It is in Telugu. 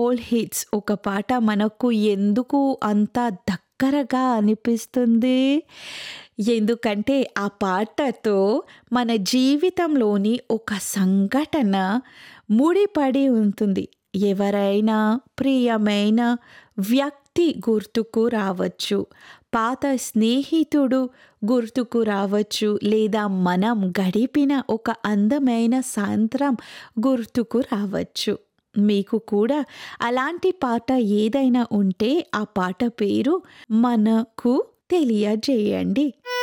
ఓల్డ్ హిట్స్ ఒక పాట మనకు ఎందుకు అంత దగ్గరగా అనిపిస్తుంది? ఎందుకంటే ఆ పాటతో మన జీవితంలోని ఒక సంఘటన ముడిపడి ఉంటుంది. ఎవరైనా ప్రియమైన వ్యక్తి గుర్తుకు రావచ్చు. పాత స్నేహితుడు గుర్తుకు రావచ్చు. లేదా మనం గడిపిన ఒక అందమైన సాయంత్రం గుర్తుకు రావచ్చు. మీకు కూడా అలాంటి పాట ఏదైనా ఉంటే ఆ పాట పేరు మనకు తెలియజేయండి.